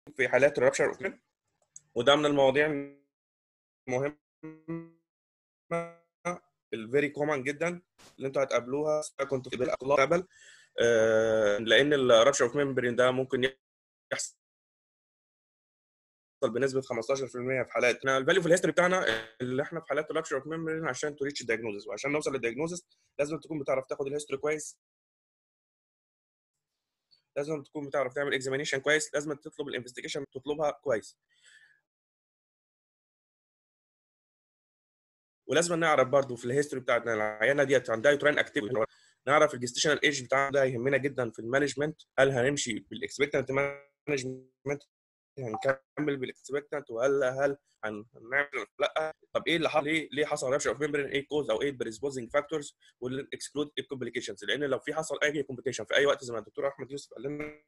في حالات الرابشر اوف وده من المواضيع المهمه الفيري كومن جدا اللي انتوا هتقابلوها سواء كنتوا في المستقبل آه، لان الرابشر اوف ميمبرين ده ممكن يحصل بنسبه 15% في حالات احنا الفاليو في الهيستوري بتاعنا اللي احنا في حالات الرابشر اوف ميمبرين عشان تو ريتش الدايجنوزس وعشان نوصل للدايجنوزس لازم تكون بتعرف تاخد الهيستوري كويس لازم تكون بتعرف تعمل اكزامينيشن كويس لازم تطلب الانفستيجيشن تطلبها كويس ولازم نعرف برضو في الهيستوري بتاعتنا العيانه ديت عندها يوترين اكتيفيتي نعرف الجستيشنال ايج بتاعنا ده يهمنا جدا في المانجمنت هل هنمشي بالاكسبكتنت مانجمنت هنكمل بالاكسبكتنت ولا هل هنعمل لا طب ايه اللي حصل ليه ليه حصل رابشر اوف ميمبرين ايه كوز او ايه بريسبوزنج فاكتورز والاكسكلود الكومبليكيشنز لان لو في حصل اي كومبليكيشن في اي وقت زي ما الدكتور احمد يوسف قال لنا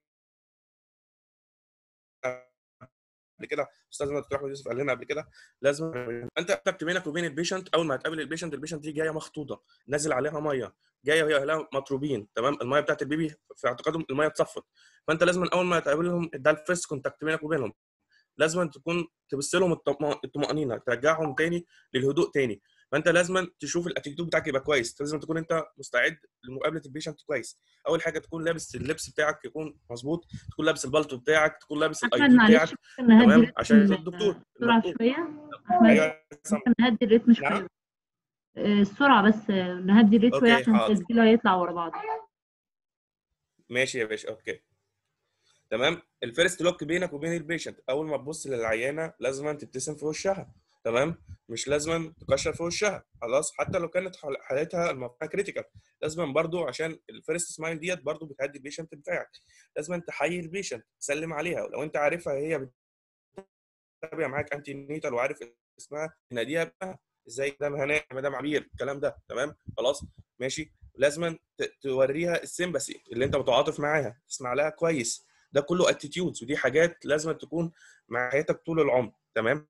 قبل كده استاذنا الدكتور احمد يوسف قال لنا قبل كده لازم انت كتبت بينك وبين البيشنت اول ما هتقابل البيشنت البيشنت دي جايه مخطوطه نازل عليها ميه جايه وهي اهلها مطروبين تمام الميه بتاعت البيبي في اعتقادهم الميه اتصفت فانت لازم اول ما تقابلهم ده الفيرست كونتاكت بينك وبينهم لازم تكون تبص لهم الطمانينه ترجعهم تاني للهدوء تاني فانت لازم تشوف الاتيتيود بتاعك يبقى كويس لازم تكون انت مستعد لمقابله البيشنت كويس اول حاجه تكون لابس اللبس بتاعك يكون مظبوط تكون لابس البلطو بتاعك تكون لابس الاي احمد دي بتاعك معلش ممكن نهدي تمام الريتم عشان الدكتور بسرعه المكتوب. شويه احمد ايوه سامع. ممكن نهدي الريتم شويه نعم آه، السرعه بس آه، نهدي الريتم شويه اوكي عشان حاضر التسجيل هيطلع ورا بعض ماشي يا باشا اوكي تمام الفيرست لوك بينك وبين البيشنت اول ما تبص للعيانه لازم تبتسم في وشها تمام مش لازم تكشر في وشها خلاص حتى لو كانت حال- حالتها المفروض كريتيكال لازم برضو عشان الفيرست سمايل ديت برضو بتهدي البيشنت بتاعك لازم تحيي البيشنت تسلم عليها ولو انت عارفها هي بتتابع معاك انتي نيتال وعارف اسمها تناديها بقى ازاي مدام هناء مدام عبير الكلام ده تمام خلاص ماشي لازم ت- توريها السيمباسي اللي انت متعاطف معاها تسمع لها كويس ده كله اتيتيودز ودي حاجات لازم تكون مع حياتك طول العمر تمام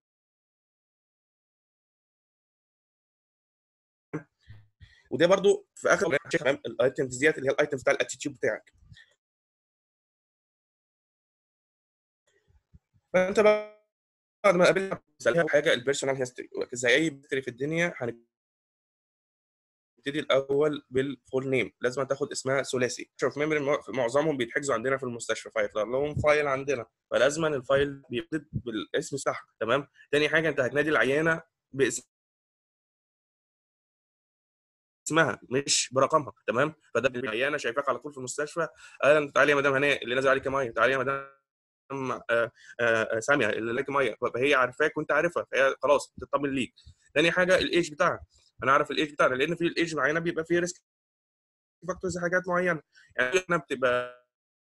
وده برضو في اخر تمام الايتمز ديت اللي هي الايتمز بتاع الاتيتيود بتاعك فانت بقى بعد ما قابلنا مثال حاجه البيرسونال هيستوري زي اي هيستوري في الدنيا هنبتدي الاول بالفول نيم لازم تاخد اسمها ثلاثي شوف ميموري معظمهم بيتحجزوا عندنا في المستشفى فيطلع لهم فايل عندنا فلازم الفايل بيكتب بالاسم صح تمام تاني حاجه انت هتنادي العيانه باسم اسمها مش برقمها تمام فده العيانه شايفاك على طول في المستشفى اهلا تعالي يا مدام هناء اللي نازل عليك ميه تعالي يا مدام آه، آه، ساميه اللي لك ميه فهي عارفاك وانت عارفها فهي خلاص تطمن ليك تاني حاجه الايج بتاعها انا عارف الايج بتاعنا لان في الايج معينه بيبقى فيه ريسك فاكتورز حاجات معينه يعني احنا بتبقى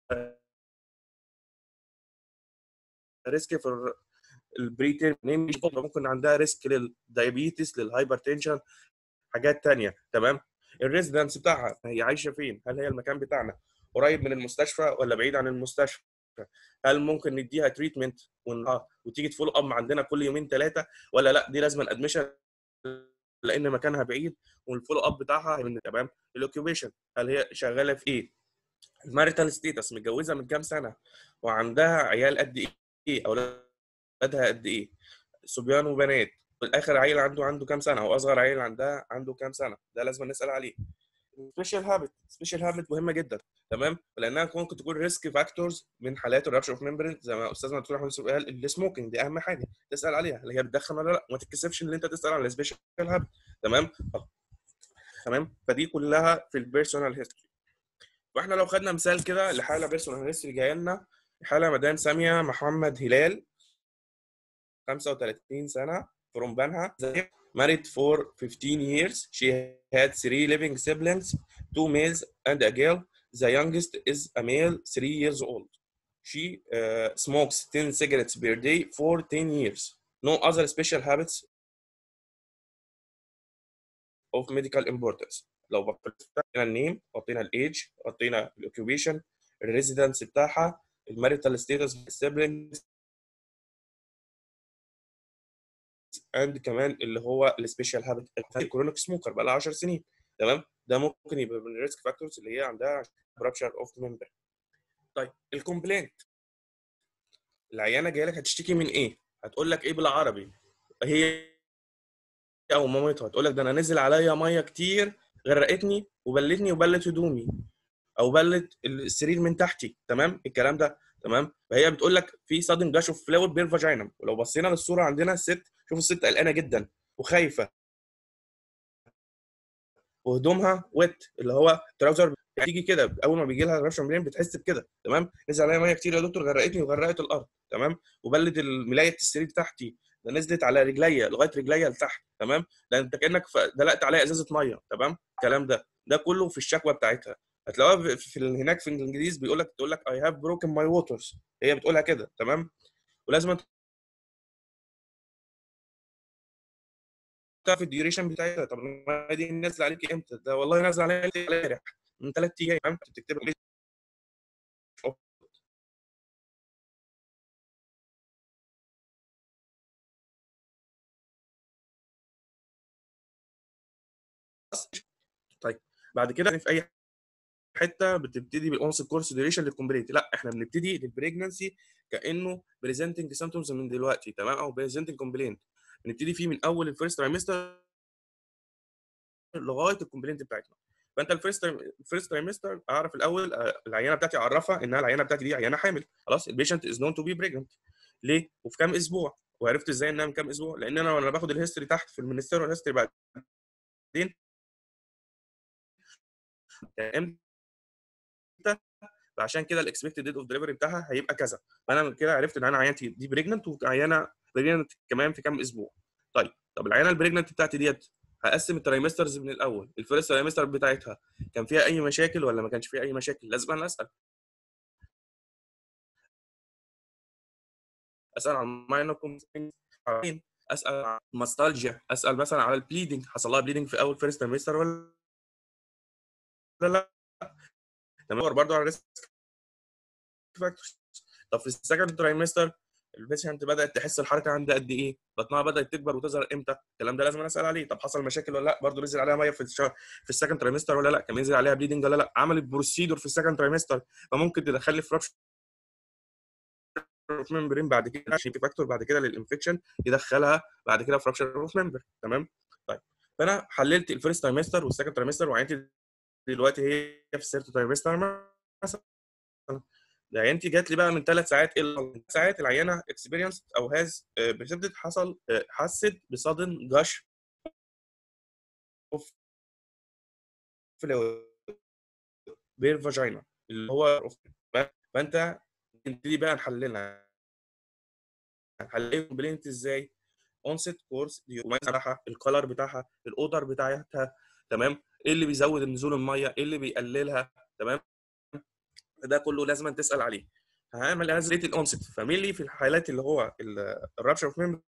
ريسك في البريتين ممكن عندها ريسك للدايابيتس للهايبرتنشن حاجات تانية تمام الريزيدنس بتاعها هي عايشه فين هل هي المكان بتاعنا قريب من المستشفى ولا بعيد عن المستشفى هل ممكن نديها تريتمنت وتيجي تفول اب عندنا كل يومين ثلاثه ولا لا دي لازم ادميشن لان مكانها بعيد والفولو اب بتاعها من تمام الاوكيوبيشن هل هي شغاله في ايه الماريتال ستيتس متجوزه من كام سنه وعندها عيال قد ايه اولادها قد ايه صبيان وبنات والاخر عيل عنده عنده كام سنه او اصغر عيل عندها عنده كام سنه ده لازم نسال عليه سبيشال هابت سبيشال هابت مهمه جدا تمام لانها ممكن تكون ريسك فاكتورز من حالات الرابشر اوف ميمبرين زي ما استاذنا الدكتور احمد يوسف قال السموكينج دي اهم حاجه تسال عليها هل هي بتدخن ولا لا وما تتكسفش ان انت تسال على السبيشال هابت تمام تمام فدي كلها في البيرسونال هيستوري واحنا لو خدنا مثال كده لحاله بيرسونال هيستوري جايه لنا حاله مدام ساميه محمد هلال 35 سنه from بنها married for 15 years she had three living siblings two males and a girl the youngest is a male three years old she uh, smokes 10 cigarettes per day for 10 years no other special habits of medical importance لو حطينا النيم حطينا الايدج حطينا الاوكيوبيشن الريزيدنس بتاعها الماريتال ستيتس السيبلينجز اند كمان اللي هو السبيشال هابت الكرونيك سموكر بقى لها 10 سنين تمام ده ممكن يبقى من الريسك فاكتورز اللي هي عندها رابشر اوف ممبر طيب الكومبلينت العيانه جايه لك هتشتكي من ايه هتقول لك ايه بالعربي هي او مامتها هتقول لك ده انا نزل عليا ميه كتير غرقتني وبلتني وبلت هدومي او بلت السرير من تحتي تمام الكلام ده تمام فهي بتقول لك في سادن جاش اوف فلاور بير فاجينا ولو بصينا للصوره عندنا الست شوف الست قلقانه جدا وخايفه وهدومها ويت اللي هو تراوزر تيجي كده اول ما بيجي لها رشا مليان بتحس بكده تمام نزل عليا ميه كتير يا دكتور غرقتني وغرقت الارض تمام وبلت الملايه السرير تحتي ده نزلت على رجليا لغايه رجليا لتحت تمام ده انت كانك ف- دلقت عليا ازازه ميه تمام الكلام ده ده كله في الشكوى بتاعتها هتلاقوها في في- هناك في الانجليزي بيقول لك تقول لك اي هاف بروكن ماي ووترز هي بتقولها كده تمام ولازم تعرف الديوريشن بتاعتها طب الميه دي نازله عليك امتى ده والله نازله عليا امبارح من ثلاث ايام فهمت بتكتب لي طيب بعد كده في اي حته بتبتدي بالاونس كورس ديوريشن للكومبليت لا احنا بنبتدي للبريجنسي كانه بريزنتنج سيمتومز من دلوقتي تمام او بريزنتنج كومبلينت بنبتدي فيه من اول الفيرست ترايمستر لغايه الكومبلينت بتاعتنا فانت الفيرست الفيرست ترايمستر اعرف الاول آه، العيانه بتاعتي اعرفها انها العيانه بتاعتي دي عيانه حامل خلاص البيشنت از نون تو بي بريجننت ليه وفي كام اسبوع وعرفت ازاي انها من كام اسبوع لان انا وانا باخد الهيستوري تحت في المينستيريال هيستوري بعدين امتى فعشان كده الاكسبكتد ديت اوف ديليفري بتاعها هيبقى كذا فانا من كده عرفت ان انا عيانتي دي بريجننت وعيانه بريجننت كمان في كام اسبوع طيب طب العيانه البريجننت بتاعتي ديت هقسم الترايمسترز من الاول الفيرست ترايمستر بتاعتها كان فيها اي مشاكل ولا ما كانش فيها اي مشاكل لازم انا اسال اسال عن ماينر اسال عن ماستالجيا اسال مثلا على البليدنج حصل لها بليدنج في اول فيرست ترايمستر ولا لا تمام برضه على الريسك فاكتورز طب في السكند ترايمستر البيشنت بدات تحس الحركه عندها قد ايه بطنها بدات تكبر وتظهر امتى الكلام ده لازم أنا اسال عليه طب حصل مشاكل ولا لا برضه نزل عليها ميه في الشهر في السكند ترايمستر ولا لا كان نزل عليها بليدنج ولا لا عملت بروسيدور في السكند ترايمستر فممكن تدخل لي فرابشر اوف ممبرين بعد كده عشان في فاكتور بعد كده للانفكشن يدخلها بعد كده فرابشر اوف ممبر تمام طيب فانا حللت الفيرست ترايمستر والسكند ترايمستر وعينتي دلوقتي هي في الثيرد ترايمستر مثلا عينتي جات لي بقى من ثلاث ساعات الى ثلاث ساعات العيانه اكسبيرينس او هاز بريسبتد حصل آه، حست بصدن جاش اوف بير فاجينا اللي هو فانت نبتدي بقى نحللها هنحلل الكومبلينت ازاي اونست كورس بتاعها الكلر بتاعها الاودر بتاعتها تمام ايه اللي بيزود نزول الميه ايه اللي بيقللها تمام ده كله لازم تسال عليه هعمل از ريت الاونست فاميلي في الحالات اللي هو الرابشر اوف ميمبر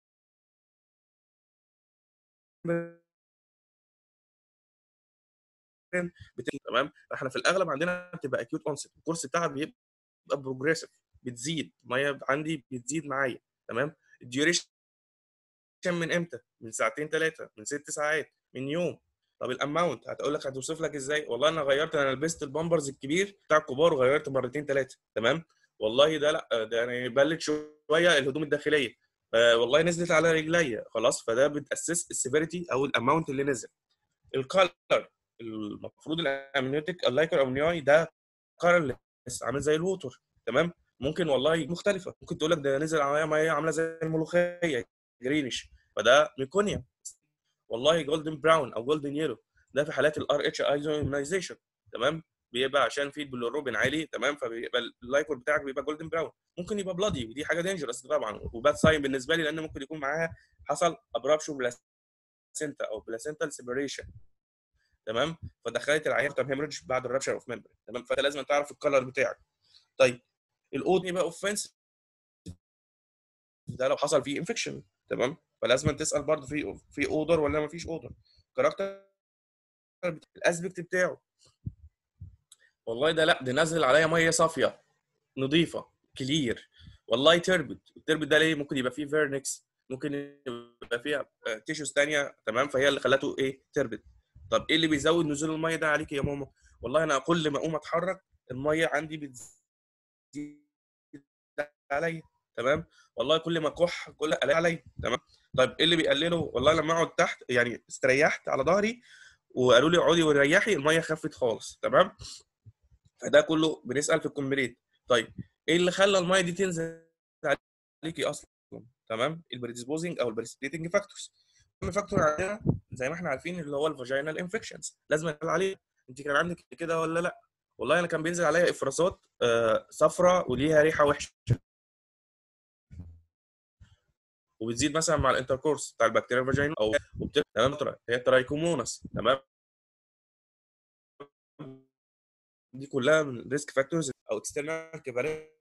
تمام احنا في الاغلب عندنا بتبقى اكيوت اونست الكورس بتاعها بيبقى بروجريسيف بتزيد الميه عندي بتزيد معايا تمام الديوريشن من امتى؟ من ساعتين ثلاثه من ست ساعات من يوم طب الاماونت هتقول لك هتوصف لك ازاي؟ والله انا غيرت انا لبست البامبرز الكبير بتاع الكبار وغيرت مرتين ثلاثه تمام؟ والله ده لا ده يعني بلت شويه الهدوم الداخليه آه والله نزلت على رجليا خلاص فده بتاسس السيفيريتي او الاماونت اللي نزل الكالر المفروض الامنيوتيك اللايكر امنيوي ده كارل عامل زي الووتر تمام ممكن والله مختلفه ممكن تقول لك ده نزل عليا ميه عامله زي الملوخيه جرينش فده ميكونيا والله جولدن براون او جولدن يلو ده في حالات الار اتش ايزونايزيشن تمام بيبقى عشان في البلوروبين عالي تمام فبيبقى اللايكور بتاعك بيبقى جولدن براون ممكن يبقى بلادي ودي حاجه دينجرس طبعا وباد ساين بالنسبه لي لان ممكن يكون معاها حصل ابرابشو بلاسينتا او بلاسينتال سيبريشن تمام فدخلت العيان في هيموريدج بعد الرابشر اوف ممبر تمام فانت لازم تعرف الكلر بتاعك طيب الاود يبقى اوفنس ده لو حصل فيه انفكشن تمام فلازم تسال برضه في في اودر ولا ما فيش اودر كاركتر الاسبكت بتاعه والله ده لا ده نازل عليا ميه صافيه نظيفه كلير والله تربت التربت ده ليه ممكن يبقى فيه فيرنكس ممكن يبقى فيها تيشوز ثانيه تمام فهي اللي خلته ايه تربت طب ايه اللي بيزود نزول الميه ده عليك يا ماما والله انا كل ما اقوم اتحرك الميه عندي بتزيد عليا تمام والله كل ما كح كل الاقي عليا تمام طيب ايه اللي بيقلله والله لما اقعد تحت يعني استريحت على ظهري وقالوا لي اقعدي وريحي الميه خفت خالص تمام فده كله بنسال في الكومبليت طيب ايه اللي خلى الميه دي تنزل عليكي اصلا تمام البريديسبوزنج او البريسبيتنج فاكتورز اهم فاكتور عندنا زي ما احنا عارفين اللي هو الفاجينال انفكشنز لازم نقول عليه انت كان عندك كده ولا لا والله انا كان بينزل عليا افرازات آه صفراء وليها ريحه وحشه وبتزيد مثلا مع الانتركورس بتاع البكتيريا الفاجينا او وبت... تمام هي ترايكومونس تمام دي كلها من ريسك فاكتورز او اكسترنال كفاريشن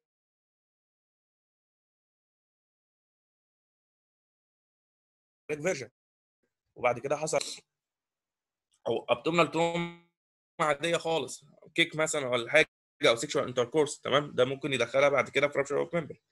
فيرجن وبعد كده حصل او ابدومينال تروما عاديه خالص كيك مثلا ولا حاجه او سيكشوال انتركورس تمام ده ممكن يدخلها بعد كده في رابشر اوف ممبر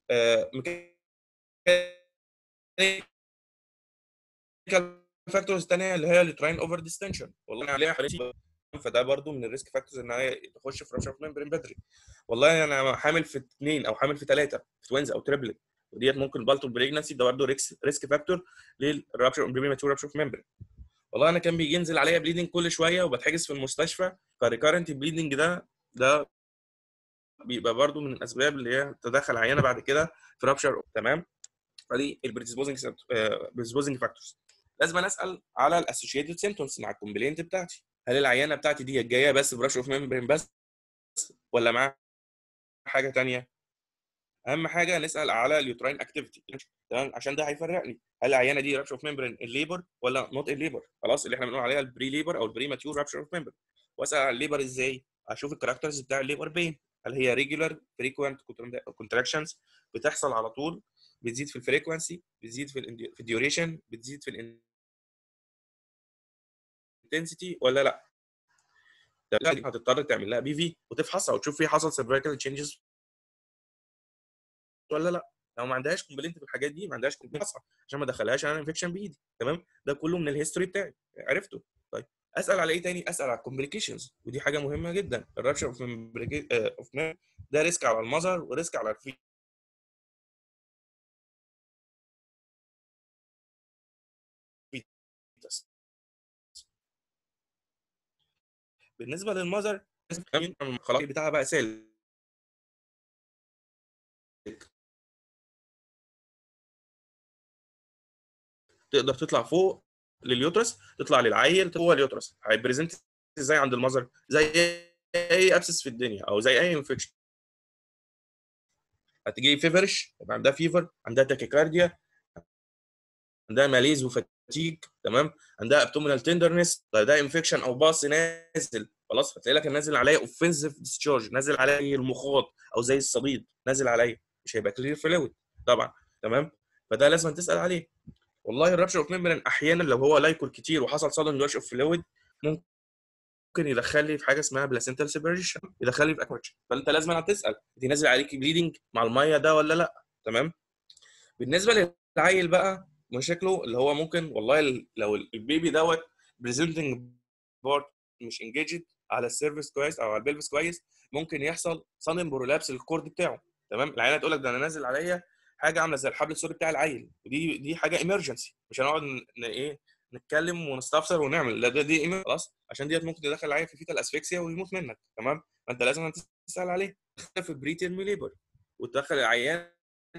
فاكتورز الثانيه اللي هي التراين اوفر ديستنشن والله عليها حوالي فده برضو من الريسك فاكتورز ان هي تخش في رابشر اوف ممبر بدري والله انا حامل في اثنين او حامل في ثلاثه في توينز او تريبلت وديت ممكن بالتو بريجنسي ده برضه ريسك فاكتور للرابشر بريماتور رابشر اوف ممبر والله انا كان بيجي ينزل عليا بليدنج كل شويه وبتحجز في المستشفى فريكارنت بليدنج ده ده بيبقى برضه من الاسباب اللي هي تدخل عيانه بعد كده في رابشر تمام فدي البريديسبوزنج بريديسبوزنج فاكتورز لازم أنا اسال على الاسوشيتد سيمتومز مع الكومبلينت بتاعتي هل العيانه بتاعتي دي جايه بس برابشر اوف ممبرين بس ولا معاها حاجه ثانيه اهم حاجه نسال على اليوتراين اكتيفيتي تمام عشان ده هيفرقني هل العيانه دي رابشر اوف ممبرين الليبر ولا نوت الليبر خلاص اللي احنا بنقول عليها البري ليبر او البري ماتيور رابشر اوف ممبرين واسال على الليبر ازاي اشوف الكاركترز بتاع الليبر بين هل هي ريجولار فريكوينت كونتراكشنز بتحصل على طول بتزيد في الفريكوانسي بتزيد في ال في الديوريشن بتزيد في الانتنسيتي ولا لا ده هتضطر تعمل لها بي في وتفحصها وتشوف في حصل سيرفيكال تشينجز ولا لا لو ما عندهاش كومبلينت في الحاجات دي ما عندهاش كومبلينت عشان ما ادخلهاش انا انفكشن بايدي تمام ده كله من الهيستوري بتاعي عرفته طيب اسال على ايه تاني اسال على الكومبليكيشنز ودي حاجه مهمه جدا الرابشر اوف اوف ده ريسك على المذر وريسك على الفي بالنسبه للمذر الخلايا بتاعها بقى سالك تقدر تطلع فوق لليوترس تطلع للعيل جوه اليوترس هيبريزنت ازاي عند المذر زي اي ابسس في الدنيا او زي اي انفكشن هتجي فيفرش يبقى عندها فيفر عندها تاكيكارديا عندها ماليز وفتيج تمام عندها ابتومينال تندرنس طيب ده انفكشن او باص نازل خلاص هتلاقي لك نازل عليا اوفنسيف ديسشارج نازل عليا المخاط او زي الصديد نازل عليا مش هيبقى كلير فلويد طبعا تمام فده لازم تسال عليه والله الرابشر اوف ميمبرين احيانا لو هو لايكول كتير وحصل صدم جوش اوف فلويد ممكن يدخل لي في حاجه اسمها بلاسنتال سيبريشن يدخل لي في اكواتش فانت لازم تسال دي نازل عليك بليدنج مع الميه ده ولا لا تمام بالنسبه للعيل بقى مشاكله اللي هو ممكن والله لو البيبي دوت بريزنتنج بارت مش انجيجد على السيرفيس كويس او على البلفس كويس ممكن يحصل صدم برولابس الكورد بتاعه تمام العيال تقول لك ده انا نازل عليا حاجه عامله زي الحبل السوري بتاع العيل ودي دي حاجه ايمرجنسي مش هنقعد ايه نتكلم ونستفسر ونعمل لا ده دي خلاص عشان ديت ممكن تدخل العيل في فيتال اسفكسيا ويموت منك تمام فانت لازم تسال عليه في بريتيرم ليبر وتدخل العيان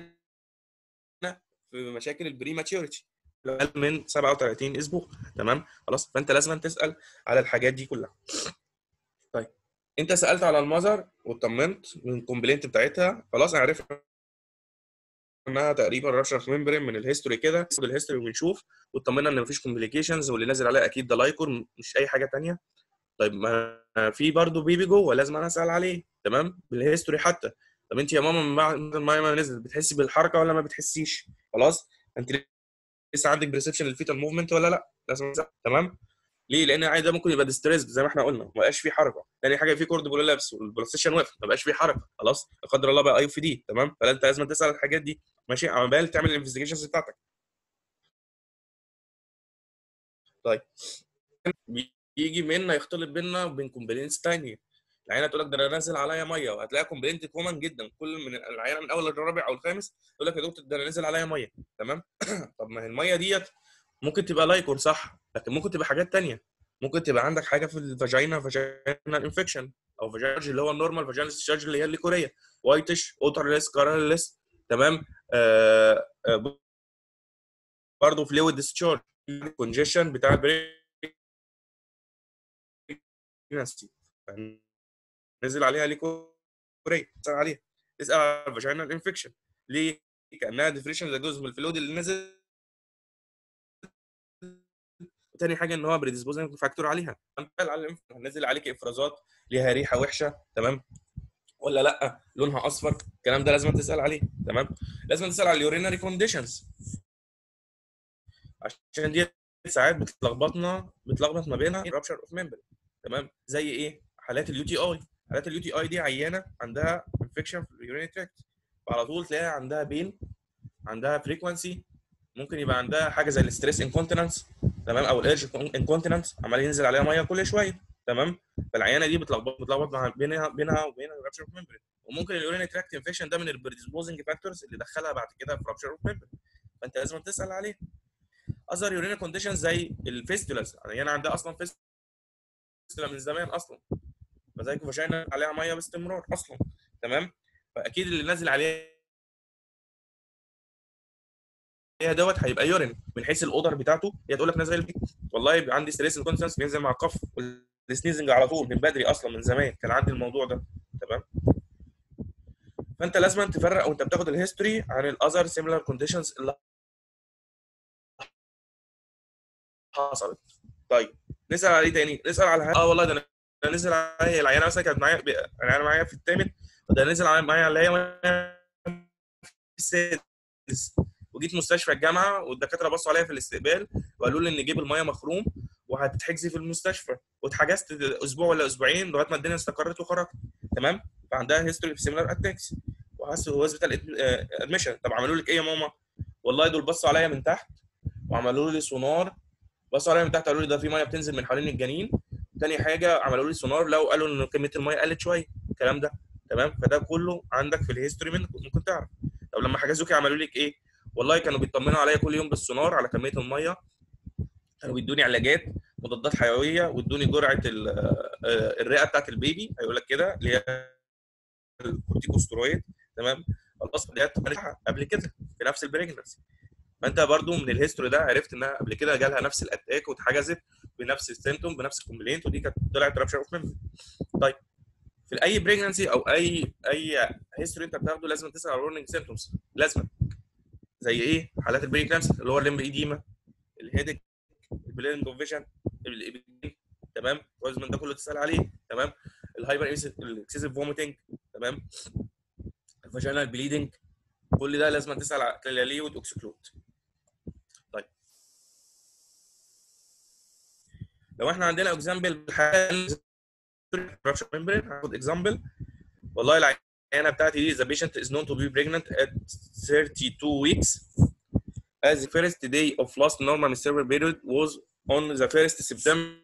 في مشاكل البري ماتيوريتي اقل من 37 اسبوع تمام خلاص فانت لازم تسال على الحاجات دي كلها طيب انت سالت على المذر واطمنت من الكومبلينت بتاعتها خلاص انا عرفت انها تقريبا رابشر ممبرين من الهيستوري كده الهيستوري ونشوف واطمنا ان مفيش كومبليكيشنز واللي نازل عليها اكيد ده لايكور مش اي حاجه ثانيه طيب ما في برضه بيبي جوه لازم انا اسال عليه تمام بالهيستوري حتى طب انت يا ماما من المايه ما نزلت بتحسي بالحركه ولا ما بتحسيش خلاص انت لسه عندك بريسبشن للفيتال موفمنت ولا لا لازم أسأل. تمام ليه؟ لان العيل ده ممكن يبقى ديستريس زي ما احنا قلنا ما بقاش فيه حركه، تاني حاجه في كورد بولابس والبلاستيشن وقف ما بقاش فيه حركه خلاص لا قدر الله بقى اي في دي تمام فانت لازم تسال الحاجات دي ماشي عمال تعمل الانفستيجيشنز بتاعتك. طيب بيجي منا يختلط بينا وبين كومبلينس ثانيه العيانه تقول لك ده انا نازل عليا ميه وهتلاقيها كومبلينت كومن جدا كل من العيانه من اول الرابع او الخامس يقول لك يا دكتور ده انا نازل عليا ميه تمام طب ما هي الميه ديت ممكن تبقى لايكون صح لكن ممكن تبقى حاجات تانية ممكن تبقى عندك حاجه في الفاجينا فاجينا انفكشن او فاجينا اللي هو النورمال فاجينا ديسشارج اللي هي الليكوريه وايتش اوترلس كارلس تمام آه آه برضه فلويد ديسشارج كونجيشن بتاع البريجنسي نزل عليها ليكوريه تسال عليها تسال على الفاجينا انفكشن ليه؟ كانها ديفريشن ده جزء من الفلويد اللي نزل تاني حاجه ان هو بريديسبوزنج فاكتور عليها نزل عليك افرازات ليها ريحه وحشه تمام ولا لا لونها اصفر الكلام ده لازم تسال عليه تمام لازم تسال على اليورينري كونديشنز عشان دي ساعات بتلخبطنا بتلخبط ما بينها رابشر اوف ممبر تمام زي ايه حالات اليو تي اي حالات اليو تي اي دي عيانه عندها انفكشن في اليورينري تراكت فعلى طول تلاقيها عندها بين عندها فريكونسي ممكن يبقى عندها حاجه زي الاستريس انكونتيننس تمام او الارج انكونتيننس عمال ينزل عليها ميه كل شويه تمام فالعيانه دي بتلخبط بتلخبط مع بينها بينها وبين الرابشر اوف ممبرين وممكن اليورينري تراكت انفكشن ده من البريديسبوزنج فاكتورز اللي دخلها بعد كده في رابشر اوف ممبرين فانت لازم تسال عليه اذر يورينري كونديشن زي الفيستولاز العيانه عندها اصلا فيستولا من زمان اصلا فزي فاجينا عليها ميه باستمرار اصلا تمام فاكيد اللي نازل عليها هي دوت هيبقى يورين من حيث الاودر بتاعته هي تقول لك نازل والله يبقى عندي ستريس الكونسنس بينزل مع القف والسنيزنج على طول من بدري اصلا من زمان كان عندي الموضوع ده تمام فانت لازم تفرق وانت بتاخد الهيستوري عن الاذر سيميلار كونديشنز اللي حصلت طيب نسال على ايه تاني نسال على اه والله ده انا نزل عليا العيانه مثلا كانت معايا العيانه معايا في الثامن ده نزل معايا عليا في السادس وجيت مستشفى الجامعه والدكاتره بصوا عليا في الاستقبال وقالوا لي ان جيب الميه مخروم وهتتحجزي في المستشفى واتحجزت اسبوع ولا اسبوعين لغايه ما الدنيا استقرت وخرجت تمام فعندها هيستوري في سيميلار اتاكس وهوسبيتال ادميشن طب عملوا لك ايه يا ماما؟ والله دول بصوا عليا من تحت وعملوا لي سونار بصوا عليا من تحت قالوا لي ده في ميه بتنزل من حوالين الجنين تاني حاجه عملوا لي سونار لو قالوا ان كميه الميه قلت شويه الكلام ده تمام فده كله عندك في الهيستوري ممكن تعرف طب لما حجزوكي عملوا لك ايه؟ والله كانوا بيطمنوا عليا كل يوم بالسونار على كميه الميه كانوا بيدوني علاجات مضادات حيويه وادوني جرعه الرئه بتاعت البيبي هيقول لك كده اللي هي الكورتيكوسترويد تمام خلاص ديت قبل كده في نفس البريجنسي فانت برضو من الهيستوري ده عرفت انها قبل كده جالها نفس الاتاك واتحجزت بنفس السيمتوم بنفس الكومبلينت ودي كانت طلعت رابشر اوف ميموري طيب في اي بريجنسي او اي اي هيستوري انت بتاخده لازم تسال على الورنينج سيمتومز لازم زي ايه حالات البري كلامس اللي هو الليمب ايديما الهيدك البلينج اوف فيجن تمام لازم ده كله تسال عليه تمام الهايبر اكسسيف فوميتنج تمام الفاجينال بليدنج كل ده لازم تسال على كلاليه واكسكلود طيب لو احنا عندنا اكزامبل هاخد اكزامبل والله العيانه بتاعتي دي the patient is known to be pregnant at 32 weeks as the first day of last normal menstrual period was on the 1st September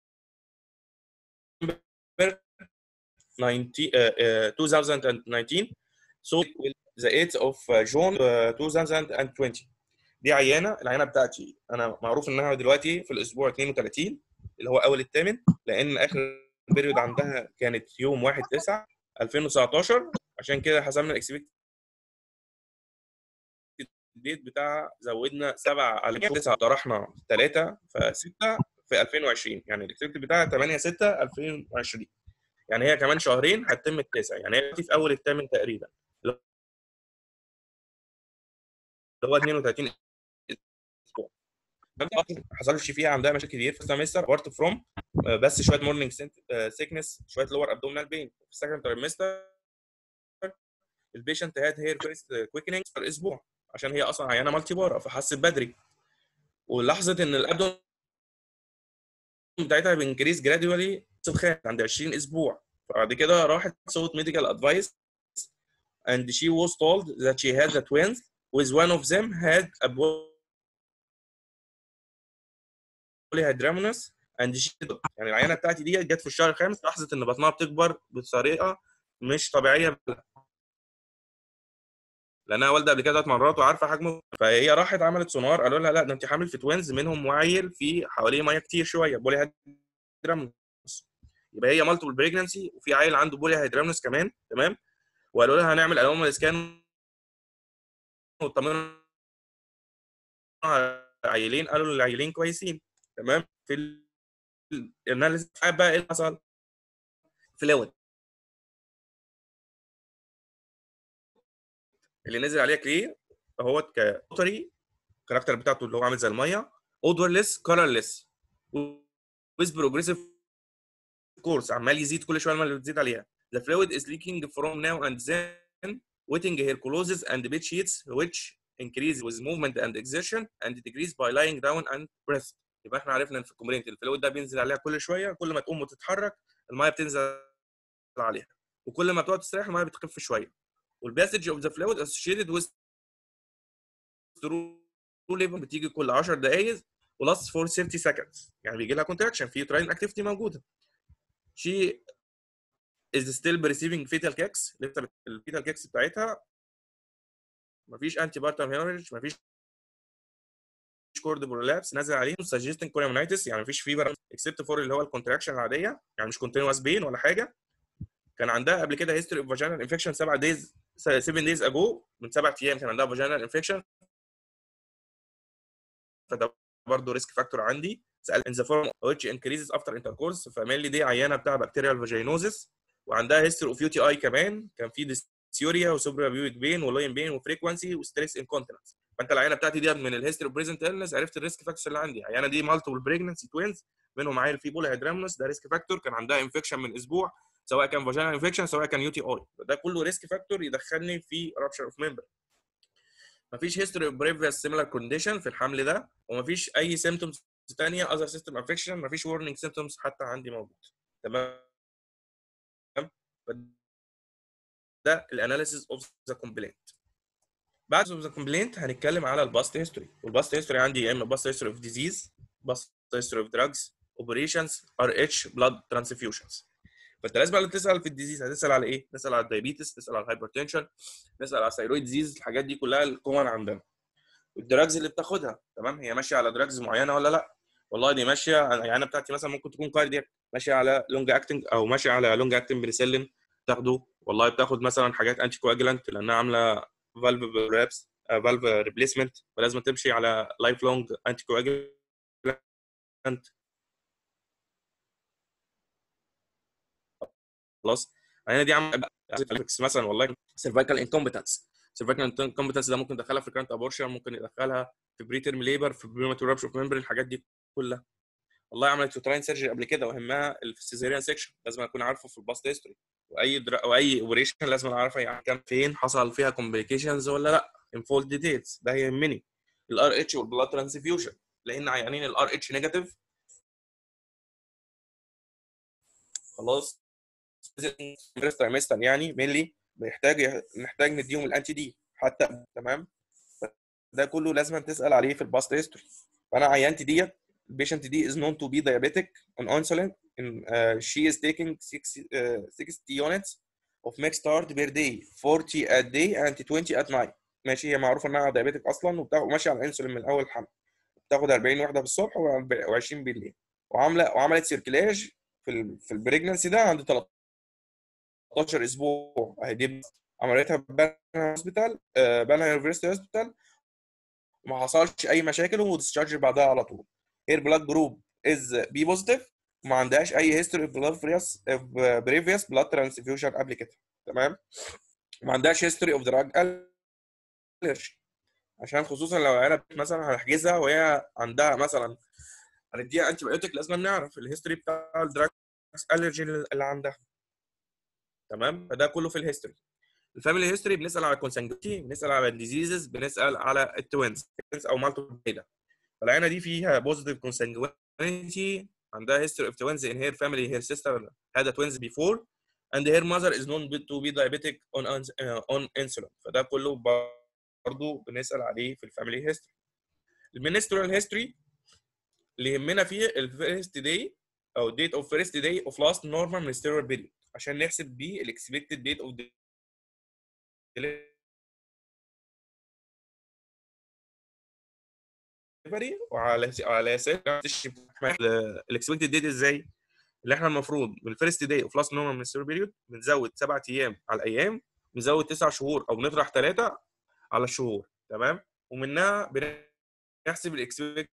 19, uh, uh, 2019 so the 8th of June uh, 2020 دي عيانه العيانه بتاعتي انا معروف انها دلوقتي في الاسبوع 32 اللي هو اول الثامن لان اخر بيريود عندها كانت يوم 1 9 2019 عشان كده حسبنا الاكسبكت الديت بتاعها زودنا 7 على 9 طرحنا 3 ف6 في 2020 يعني الاكسبكت بتاعها 8 6 2020 يعني هي كمان شهرين هتتم التاسع يعني هي في اول الثامن تقريبا اللي هو 32 اسبوع ما حصلش فيها عندها مشاكل كتير في السمستر ابارت فروم بس شويه مورنينج سيكنس شويه لور ابدومينال بين في السكند تريمستر البيشنت هاد هير فيرست كويكنينج في اسبوع عشان هي اصلا عيانه مالتي بارا فحست بدري ولاحظت ان الابدومين بتاعتها بانكريز جراديولي سبخان عند 20 اسبوع بعد كده راحت صوت ميديكال ادفايس and she was told that she had the twins with one of them had a polyhydramnios اند يعني العينه بتاعتي دي جت في الشهر الخامس لاحظت ان بطنها بتكبر بطريقه مش طبيعيه لانها والده قبل كده ثلاث مرات وعارفه حجمه فهي راحت عملت سونار قالوا لها لا ده انت حامل في توينز منهم وعيل في حواليه ميه كتير شويه بولي هيدرامنس يبقى هي مالتيبل بريجنسي وفي عيل عنده بولي هيدرامنس كمان تمام وقالوا لها هنعمل انومال سكان وطمنوا على العيلين قالوا العيلين كويسين تمام في الاناليسيس بقى ايه اللي حصل؟ فلويد اللي نزل عليها كلير اهوت كوتري الكاركتر بتاعته اللي هو عامل زي الميه اودورلس كولرلس ويز بروجريسيف كورس عمال يزيد كل شويه الميه بتزيد عليها the fluid is leaking from now and then wetting hair closes and bed sheets which increase with movement and exertion and decrease by lying down and breath يبقى احنا عرفنا ان في الكومبلينت الفلويد ده بينزل عليها كل شويه كل ما تقوم وتتحرك الميه بتنزل عليها وكل ما تقعد تستريح الميه بتخف شويه والباسج اوف ذا فلويد associated with through labor بتيجي كل 10 دقائق ولاست فور 30 seconds يعني بيجي لها كونتراكشن في تراين اكتيفيتي موجوده she is still receiving fetal kicks لسه الفيتال كيكس بتاعتها مفيش انتي بارتم هيموريج مفيش كورد برولابس نازل عليهم سجستنج كوريمونايتس يعني مفيش فيبر اكسبت فور اللي هو الكونتراكشن العاديه يعني مش كونتينوس بين ولا حاجه كان عندها قبل كده هيستوري اوف فاجينال انفكشن 7 دايز 7 دايز اجو من سبع ايام كان عندها فاجينال انفكشن فده برضه ريسك فاكتور عندي سال ان ذا فورم which increases after intercourse فمالي دي عيانه بتاع بكتيريال فاجينوزس وعندها هيستوري اوف يو تي اي كمان كان في ديسيوريا وسوبرا بيويك بين ولوين بين وفريكونسي وستريس انكونتيننس فانت العينه بتاعتي دي من الهيستوري اوف بريزنت النس عرفت الريسك فاكتورز اللي عندي العيانه دي مالتيبل بريجنسي توينز منهم عيل فيه بولا هيدرامنس ده ريسك فاكتور كان عندها انفكشن من اسبوع سواء كان فاجينال انفكشن سواء كان يو تي اي ده كله ريسك فاكتور يدخلني في رابشر اوف ممبر مفيش هيستوري اوف بريفيوس سيميلار كونديشن في الحمل ده ومفيش اي سيمتومز ثانيه اذر سيستم انفكشن مفيش ورنينج سيمتومز حتى عندي موجود تمام ده الاناليسيس اوف ذا كومبلينت بعد اوف ذا كومبلينت هنتكلم على الباست هيستوري والباست هيستوري عندي يا اما باست هيستوري اوف ديزيز باست هيستوري اوف دراجز اوبريشنز ار اتش بلاد ترانسفيوجنز فانت لازم بقى تسال في الديزيز هتسال على ايه؟ تسال على الدايابيتس تسال على الهايبرتنشن تسال على الثيرويد ديزيز الحاجات دي كلها الكومن عندنا والدراجز اللي بتاخدها تمام هي ماشيه على دراجز معينه ولا لا؟ والله دي ماشيه يعني انا بتاعتي مثلا ممكن تكون كاردياك ماشيه على لونج اكتنج او ماشيه على لونج اكتنج بنسلين تاخده والله بتاخد مثلا حاجات انتي كواجلانت لانها عامله فالف رابس فالف ريبليسمنت فلازم تمشي على لايف لونج انتي كواجلانت خلاص انا دي عم مثلا والله سيرفايكال انكومبتنس سيرفايكال انكومبتنس ده ممكن يدخلها في كرانت ابورشن ممكن يدخلها في بريتيرم ليبر في بريماتور رابش اوف ممبرين الحاجات دي كلها والله عملت يوتراين سيرجري قبل كده وهمها السيزيريان سيكشن لازم اكون عارفه في الباست هيستوري واي درا... واي اوبريشن لازم اعرفها يعني كان فين حصل فيها كومبليكيشنز ولا لا ان فول ديتيلز ده يهمني الار اتش والبلاد ترانسفيوجن لان عيانين الار اتش نيجاتيف خلاص ترايمستر يعني مينلي بيحتاج محتاج نديهم الانتي دي حتى تمام ده كله لازم تسال عليه في الباست هيستوري فانا عيانتي ديت البيشنت دي is known to be diabetic on insulin and uh, she is taking 60, uh, 60 units of mixed start per day 40 at day and 20 at night ماشي هي معروفه انها دايابيتك اصلا وماشيه على الانسولين من اول الحمل بتاخد 40 وحده في الصبح و20 بالليل وعامله وعملت سيركلاج في ال في البريجنسي ده عند 13 اسبوع اهي دي عملتها بانها هوسبيتال بانها يونيفرستي هوسبيتال وما حصلش اي مشاكل وديسشارج بعدها على طول هير بلاد جروب از بي بوزيتيف وما عندهاش اي هيستوري اوف بلاد فريس بريفيوس بلاد ترانسفيوجن قبل كده تمام ما عندهاش هيستوري اوف دراج الرجي عشان خصوصا لو العيله مثلا هنحجزها وهي عندها مثلا هنديها انتي بايوتيك لازم نعرف الهيستوري بتاع الدراج الرجي اللي عندها تمام فده كله في الهيستوري الفاميلي هيستوري بنسال على الكونسنجوتي بنسال على الديزيزز بنسال على التوينز او مالتيبل بيدا فالعينه دي فيها بوزيتيف consanguinity عندها هيستوري اوف توينز in her family her sister had twins before and her mother is known to be diabetic on uh, on insulin فده كله برضه بنسال عليه في الفاميلي هيستوري المينسترال هيستوري اللي يهمنا فيه الفيرست داي او ديت اوف فيرست داي اوف لاست نورمال مينستيريال بيريود عشان نحسب بيه الاكسبكتد ديت اوف ديليفري وعلى على اساس الاكسبكتد ديت ازاي؟ اللي احنا المفروض من الفيرست داي اوف لاست نورمال مينستيريال بيريود بنزود سبعة ايام على الايام بنزود تسع شهور او بنطرح ثلاثه على الشهور تمام ومنها بنحسب الاكسبكتد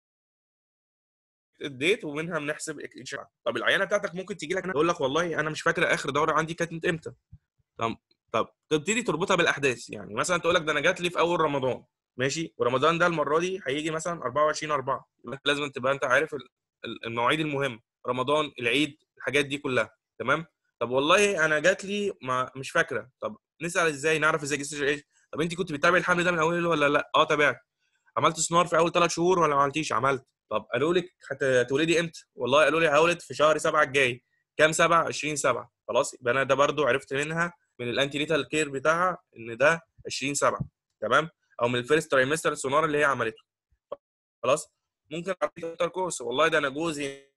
الديت ومنها بنحسب الإكشن. طب العيانه بتاعتك ممكن تيجي لك تقول لك والله انا مش فاكره اخر دوره عندي كانت امتى طب طب تبتدي تربطها بالاحداث يعني مثلا تقول لك ده انا جات لي في اول رمضان ماشي ورمضان ده المره دي هيجي مثلا 24 4 لازم تبقى انت عارف المواعيد المهمه رمضان العيد الحاجات دي كلها تمام طب والله انا جات لي ما مش فاكره طب نسال ازاي نعرف ازاي جسم ايش طب انت كنت بتتابعي الحمل ده من اوله ولا لا اه تابعت عملت سنار في اول ثلاث شهور ولا ما عملتيش عملت طب قالوا لك هتولدي امتى والله قالوا لي هولد في شهر 7 الجاي كام 7 20 7 خلاص يبقى انا ده برده عرفت منها من الانتي نيتال كير بتاعها ان ده 20 7 تمام او من الفيرست ترايمستر سونار اللي هي عملته خلاص ممكن اعطيك كورس والله ده انا جوزي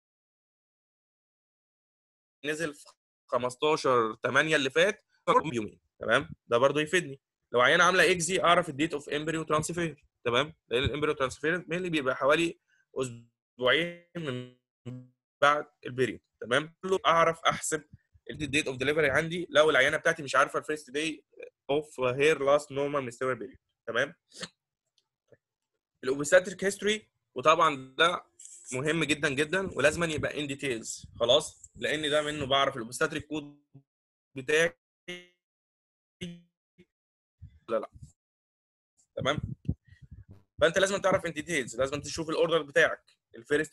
نزل في 15 8 اللي فات بيومين تمام ده برضو يفيدني لو عيانه عامله اكزي اعرف الديت اوف امبريو ترانسفير تمام لان الامبريو ترانسفير مين بيبقى حوالي اسبوعين من بعد البيريود تمام كله اعرف احسب الديت اوف ديليفري عندي لو العيانه بتاعتي مش عارفه الفيرست داي اوف هير لاست نورمال ميستيريال بيريود تمام الاوبستاتريك هيستوري وطبعا ده مهم جدا جدا ولازم يبقى ان ديتيلز خلاص لان ده منه بعرف الاوبستاتريك كود بتاعي لا لا تمام فانت لازم تعرف ان ديتيلز لازم تشوف الاوردر بتاعك الفيرست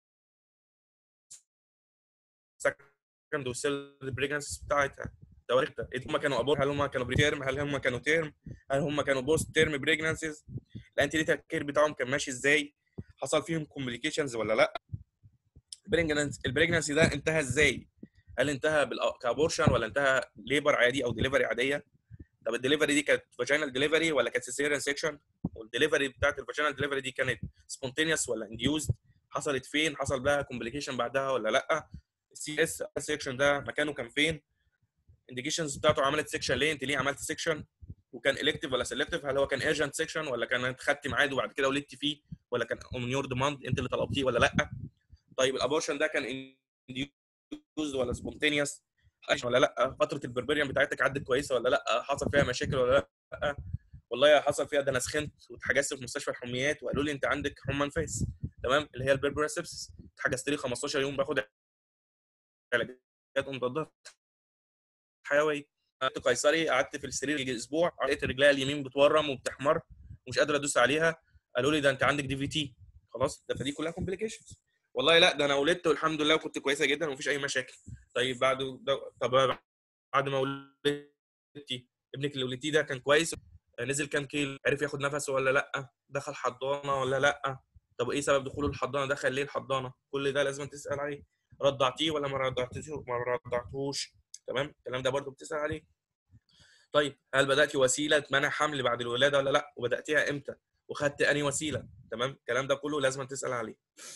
سكند والسيل بريجنسز بتاعتها تواريخها هم كانوا ابور هل هم كانوا بريتيرم هل هم كانوا تيرم هل هم كانوا بوست تيرم بريجنسز الانتي كير بتاعهم كان ماشي ازاي حصل فيهم كومبليكيشنز ولا لا البريجنسي ده انتهى ازاي هل انتهى كابورشن ولا انتهى ليبر عادي او ديليفري عاديه طب الدليفري دي كانت فاجينال ديليفري ولا كانت سيسيريان سيكشن والدليفري بتاعت الفاجينال ديليفري دي كانت سبونتينيوس ولا انديوزد حصلت فين حصل بقى كومبليكيشن بعدها ولا لا السي اس سيكشن ده مكانه كان فين الانديكيشنز بتاعته عملت سيكشن ليه انت ليه عملت سيكشن وكان الكتيف ولا سيلكتيف هل هو كان ايرجنت سيكشن ولا كان انت خدت ميعاد وبعد كده ولدت فيه ولا كان اون يور ديماند انت اللي طلبتيه ولا لا طيب الابورشن ده كان انديوزد ولا سبونتينيوس ولا لا فتره البربريان بتاعتك عدت كويسه ولا لا حصل فيها مشاكل ولا لا والله حصل فيها ده انا سخنت واتحجزت في مستشفى الحميات وقالوا لي انت عندك حمى نفاس تمام اللي هي البربرا سيبسس اتحجزت لي 15 يوم باخد علاجات مضادات حيويه قعدت قيصري قعدت في السرير اسبوع لقيت رجليا اليمين بتورم وبتحمر ومش قادر ادوس عليها قالوا لي ده انت عندك دي في تي خلاص ده فدي كلها كومبليكيشنز والله لا ده انا ولدت والحمد لله وكنت كويسه جدا ومفيش اي مشاكل طيب بعد ده طب بعد ما ولدتي ابنك اللي ولدتيه ده كان كويس نزل كام كيلو عرف ياخد نفسه ولا لا دخل حضانه ولا لا طب ايه سبب دخوله الحضانه دخل ليه الحضانه كل ده لازم تسال عليه رضعتيه ولا ما رضعتوش ما رضعتوش تمام الكلام ده برضو بتسال عليه طيب هل بدات وسيله منع حمل بعد الولاده ولا لا وبداتيها امتى وخدت انهي وسيله تمام الكلام ده كله لازم تسال عليه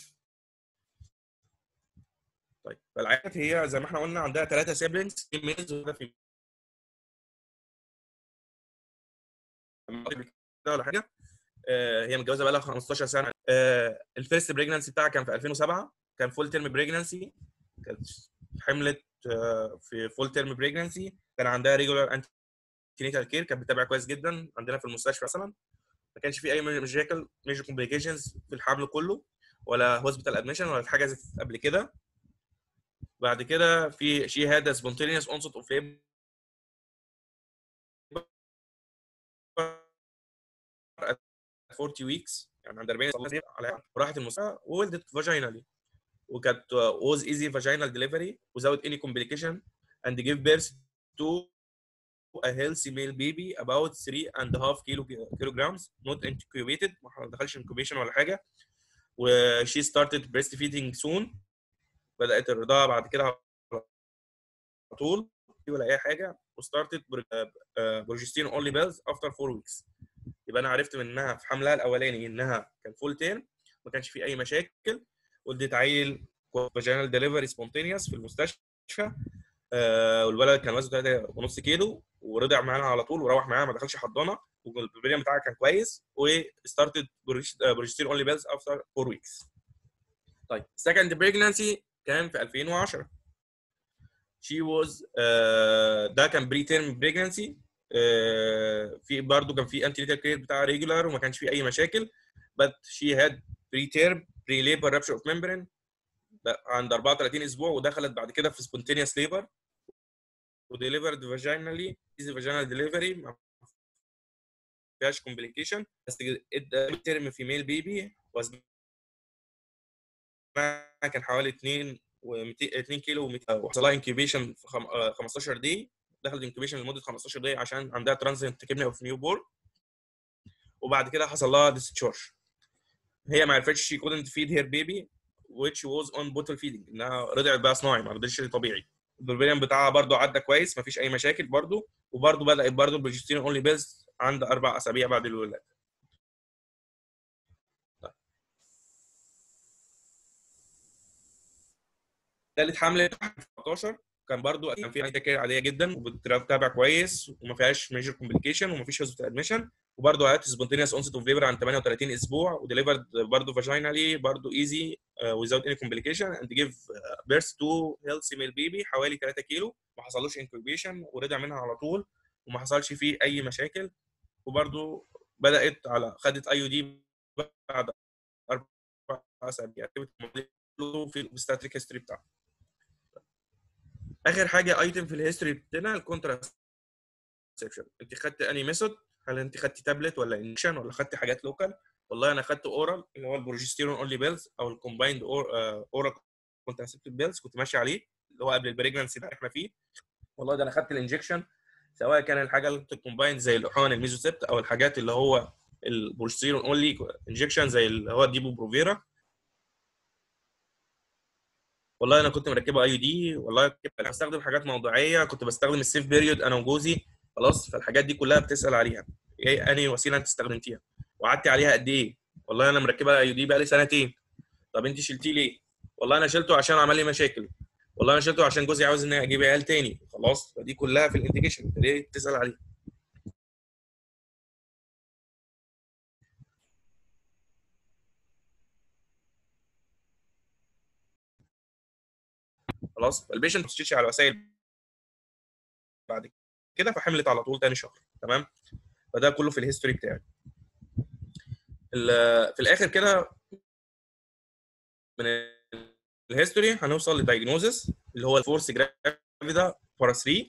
طيب فالعيادات هي زي ما احنا قلنا عندها ثلاثه سيبلينجز ميلز وده في ولا حاجه آه هي متجوزه بقى لها 15 سنه آه الفيرست بريجنسي بتاعها كان في 2007 كان فول تيرم بريجنسي كانت حملت آه في فول تيرم بريجنسي كان عندها ريجولار انتينيتال كير كانت بتتابع كويس جدا عندنا في المستشفى مثلا ما كانش في اي مشاكل ميجر كومبليكيشنز في الحمل كله ولا هوسبيتال ادميشن ولا اتحجزت قبل كده بعد كده في شي هاد سبونتينيوس اونست اوف ليبر 40 ويكس يعني عند 40 سنه على راحت المستشفى وولدت فاجينالي وكانت was easy vaginal delivery without any complication and gave birth to a healthy male baby about 3 and a half kilo kilograms not incubated ما دخلش incubation ولا حاجه و she started breastfeeding soon بدات الرضاعه بعد كده على طول ولا اي حاجه وستارتد بروجستين اونلي بيلز افتر 4 ويكس يبقى انا عرفت منها في حملها الاولاني انها كان فول تيرم ما كانش فيه اي مشاكل ولدت عيل فاجينال ديليفري سبونتينيوس في المستشفى آه والولد كان وزنه 3.5 كيلو ورضع معانا على طول وروح معانا ما دخلش حضانه والبريميوم بتاعها كان كويس وستارتد بروجستير اونلي بيلز افتر 4 ويكس طيب سكند بريجنانسي كان في 2010 شي واز ده كان بري تيرم بريجنانسي في برضه كان في انتي كير بتاع ريجولار وما كانش في اي مشاكل but she had preterm pre-labor rupture of membrane عند 34 اسبوع ودخلت بعد كده في spontaneous labor وديليفرد فاجينالي ايزي فاجينال ديليفري ما فيهاش كومبليكيشن بس الترم فيميل بيبي وزنها كان حوالي 2 و 2 كيلو وحصل لها انكيوبيشن في 15 دقيقه دخلت انكيوبيشن لمده 15 دقيقه عشان عندها ترانزيت كيميا اوف نيو بورن وبعد كده حصل لها ديسشارج هي ما عرفتش she couldn't feed her baby which was on bottle feeding انها رضعت بقى صناعي ما رضتش طبيعي البربريان بتاعها برضو عدى كويس ما فيش اي مشاكل برضو وبرضو بدات برضو البروجستيرون اونلي بيلز عند اربع اسابيع بعد الولاده ثالث حمل 14 كان برضو كان فيها كير عاديه جدا وبتتابع كويس وما فيهاش ميجر كومبليكيشن وما فيش هوسبيتال ادميشن وبرضه عادت سبونتينيوس اونست اوف ليبر عن 38 اسبوع وديليفرد برضه فاجينالي برضه ايزي without any complication and give birth to healthy male baby حوالي 3 كيلو ما حصلوش انكوبيشن ورجع منها على طول وما حصلش فيه اي مشاكل وبرضه بدات على خدت اي يو دي بعد اربع اسابيع في الستاتيك هيستوري بتاعها اخر حاجه ايتم في الهيستوري بتاعنا الكونتراسبشن انت خدت اني ميثود هل انت خدتي تابلت ولا انجكشن ولا خدتي حاجات لوكال والله انا خدت اورال اللي هو البروجستيرون اونلي بيلز او الكومبايند اورال كونتراسبتيف بيلز كنت ماشي عليه اللي هو قبل البريجنسي اللي احنا فيه والله ده انا خدت الانجكشن سواء كان الحاجه اللي الكومبايند زي الاحقان الميزوسيبت او الحاجات اللي هو البروجستيرون اونلي انجكشن زي اللي هو الديبو بروفيرا والله انا كنت مركبه اي دي والله كنت بستخدم حاجات موضوعيه كنت بستخدم السيف بيريود انا وجوزي خلاص فالحاجات دي كلها بتسال عليها ايه انهي وسيله انت استخدمتيها وقعدتي عليها قد ايه والله انا مركبه اي دي بقالي سنتين طب انت شلتيه ليه والله انا شلته عشان عمل لي مشاكل والله انا شلته عشان جوزي عاوز اني اجيب عيال تاني خلاص فدي كلها في الانديكيشن انت ليه بتسال عليها خلاص فالبيشنت ما بتشتكيش على وسائل بعد كده فحملت على طول تاني شهر تمام فده كله في الهيستوري بتاعي في الاخر كده من الهيستوري هنوصل للدايجنوزس اللي هو الفورس جرافيدا بارا 3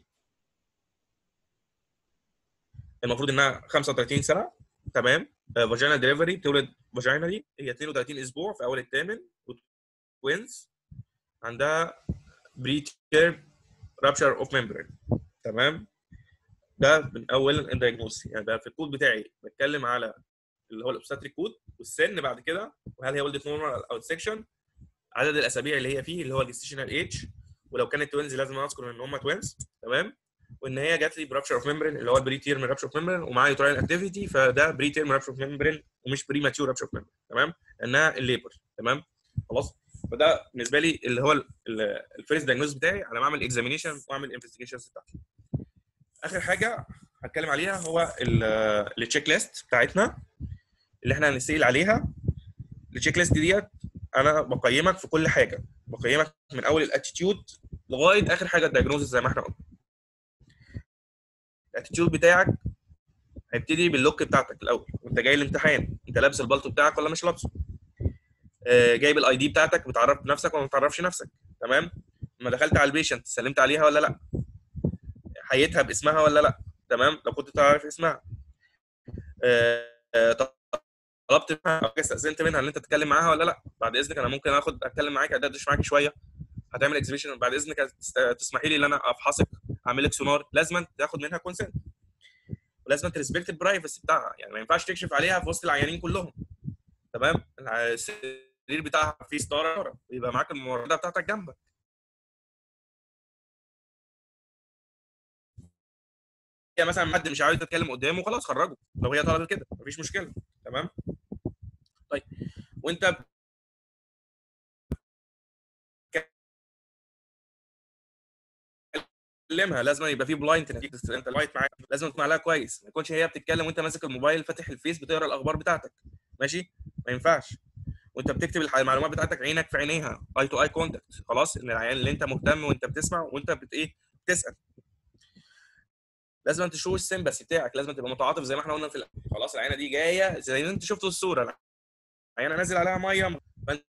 المفروض انها 35 سنه تمام فاجينا ديليفري بتولد فاجينالي هي 32 اسبوع في اول الثامن وينز عندها بري تيرم رابشر اوف ميمبرين تمام ده من اول الدايجنوز يعني ده في الكود بتاعي بتكلم على اللي هو الاوبستاتريك كود والسن بعد كده وهل هي ولدت نورمال او سكشن عدد الاسابيع اللي هي فيه اللي هو الجستيشنال ايج ولو كانت توينز لازم اذكر ان هم توينز تمام وان هي جات لي برابشر اوف ميمبرين اللي هو البري تيرم رابشر اوف ميمبرين ومعايا يوتراين اكتيفيتي فده بري تيرم رابشر اوف ميمبرين ومش بري ماتيور رابشر اوف ميمبرين تمام لانها الليبر تمام خلاص فده بالنسبه لي اللي هو الفيرست دايجنوز بتاعي على ما اعمل اكزامينيشن واعمل انفستيجيشنز بتاعتي اخر حاجه هتكلم عليها هو التشيك ليست بتاعتنا اللي احنا هنسال عليها التشيك ليست ديت انا بقيمك في كل حاجه بقيمك من اول الاتيتيود لغايه اخر حاجه الدايجنوزس زي ما احنا قلنا الاتيتيود بتاعك هيبتدي باللوك بتاعتك الاول وانت جاي الامتحان انت لابس البلطو بتاعك ولا مش لابسه آه جايب الاي دي بتاعتك بتعرف نفسك ولا ما بتعرفش نفسك تمام لما دخلت على البيشنت سلمت عليها ولا لا حيتها باسمها ولا لا تمام لو كنت تعرف اسمها آه طلبت منها او استاذنت منها ان انت تتكلم معاها ولا لا بعد اذنك انا ممكن اخد اتكلم معاك ادردش معاك شويه هتعمل اكزيبيشن بعد اذنك تسمحي لي ان انا افحصك اعمل لك سونار لازم تاخد منها كونسنت ولازم تريسبكت البرايفسي بتاعها يعني ما ينفعش تكشف عليها في وسط العيانين كلهم تمام السرير بتاعها فيه ستاره يبقى معاك الممرضه بتاعتك جنبك هي مثلا حد مش عاوز تتكلم قدامه خلاص خرجه لو هي طلبت كده مفيش مشكله تمام طيب وانت بتكلمها لازم يبقى في بلايند انت اللايت معاك لازم تسمع لها كويس ما يكونش هي بتتكلم وانت ماسك الموبايل فاتح الفيس بتقرا الاخبار بتاعتك ماشي ما ينفعش وانت بتكتب الح- المعلومات بتاعتك عينك في عينيها اي تو اي كونتاكت خلاص ان العيان اللي انت مهتم وانت بتسمع وانت بت ايه بتسال لازم تشوف السمباسي بتاعك لازم تبقى متعاطف زي ما احنا قلنا في الأول. خلاص العينه دي جايه زي ما انت شفت الصوره العينه نازل عليها ميه فانت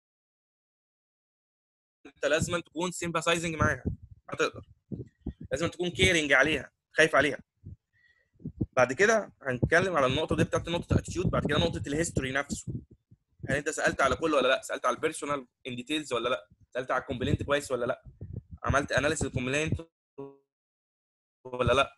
انت لازم تكون سيمباثايزنج معاها هتقدر لازم تكون كيرنج عليها خايف عليها بعد كده هنتكلم على النقطه دي بتاعت نقطه الاتيتيود بعد كده نقطه الهيستوري نفسه هل انت سالت على كله ولا لا سالت على البيرسونال ان ديتيلز ولا لا سالت على الكومبلينت كويس ولا لا عملت اناليسيس الكومبلينت ولا لا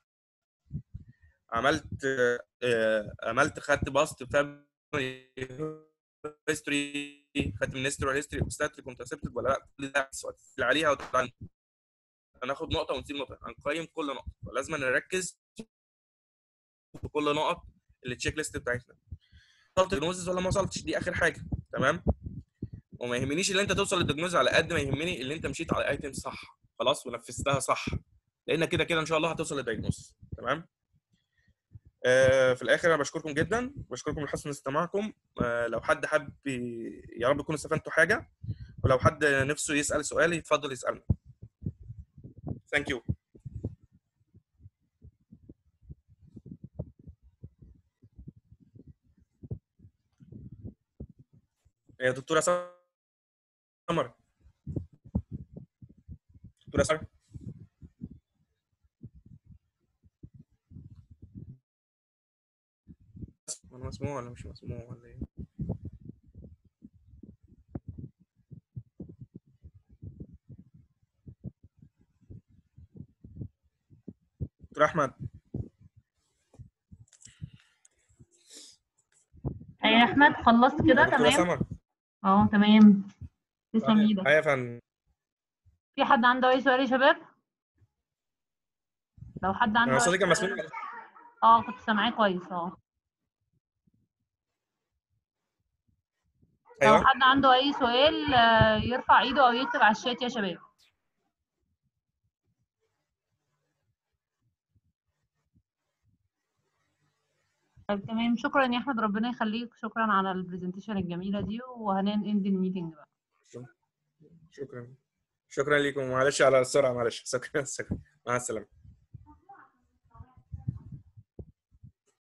عملت آه، عملت خدت باست فاميلي هيستوري خدت من هيستوري هيستوري اوبستاتريك كونترسبتيف ولا لا كل ده السؤال اللي عليها وتطلع هناخد نقطه ونسيب نقطه هنقيم كل نقطه فلازم نركز في كل نقط التشيك ليست بتاعتنا وصلت للدياجنوزز ولا ما وصلتش دي اخر حاجه تمام وما يهمنيش ان انت توصل للدياجنوز على قد ما يهمني اللي انت مشيت على ايتم صح خلاص ونفذتها صح لان كده كده ان شاء الله هتوصل للدياجنوز تمام آه في الاخر انا بشكركم جدا بشكركم لحسن استماعكم آه لو حد حابب ي- يا رب تكونوا استفدتوا حاجه ولو حد نفسه يسال سؤال يتفضل يسالنا ثانك يو يا دكتوره سمر دكتوره سمر انا مسموع ولا مش مسموع ولا ايه دكتور احمد ايه يا احمد خلصت كده دكتوره تمام سمر اه تمام تسلم ايدك ايوه يا فندم في حد عنده اي سؤال يا شباب لو حد عنده انا أي صوتي كان سؤال- مسموع اه كنت سامعاه كويس اه لو ايوه حد عنده اي سؤال آه، يرفع ايده او يكتب على الشات يا شباب طيب تمام شكرا يا احمد ربنا يخليك شكرا على البرزنتيشن الجميله دي وهنند الميتنج بقى شكرا شكرا لكم معلش على السرعه معلش شكرا شكرا مع السلامه